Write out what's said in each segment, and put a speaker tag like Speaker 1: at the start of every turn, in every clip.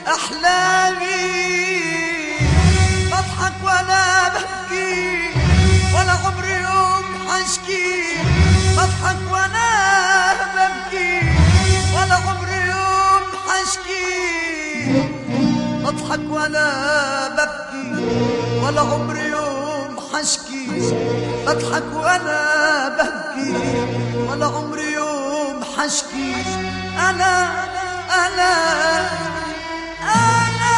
Speaker 1: أحلامي بضحك ولا ببكي ولا عمري يوم حشكي بضحك ولا ببكي ولا عمري يوم حشكي بضحك ولا ببكي ولا عمري يوم حشكي بضحك ولا ببكي ولا عمري يوم حشكي أنا أنا أنا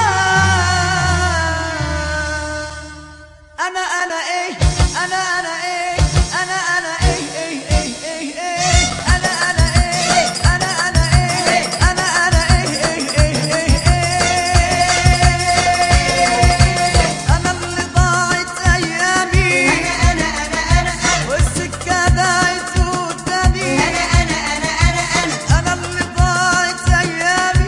Speaker 1: أنا أنا إيه أنا أنا إيه أنا أنا إيه إيه إيه إيه إيه أنا أنا إيه أنا أنا إيه أنا أنا إيه إيه إيه إيه إيه أنا اللي ضاعت أيامي
Speaker 2: أنا أنا أنا أنا
Speaker 1: والسكة ضاعت قدامي
Speaker 2: أنا أنا أنا أنا أنا
Speaker 1: أنا اللي ضاعت أيامي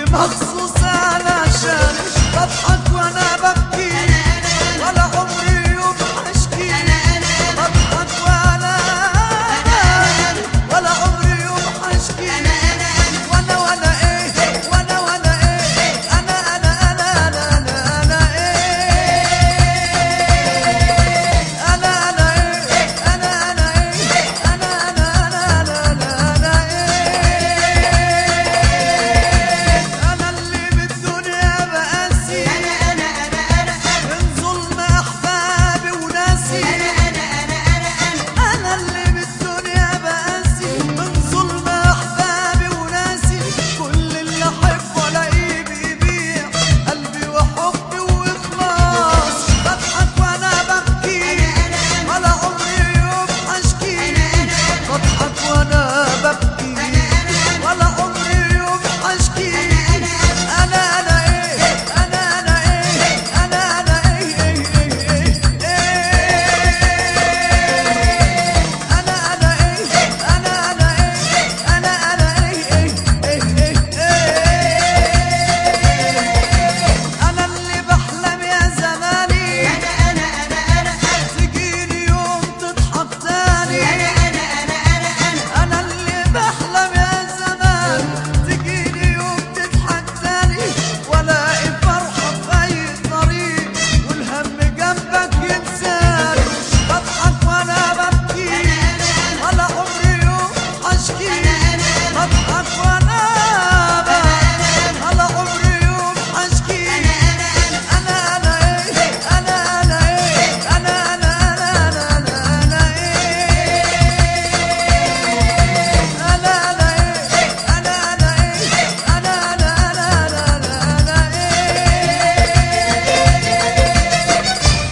Speaker 1: المغص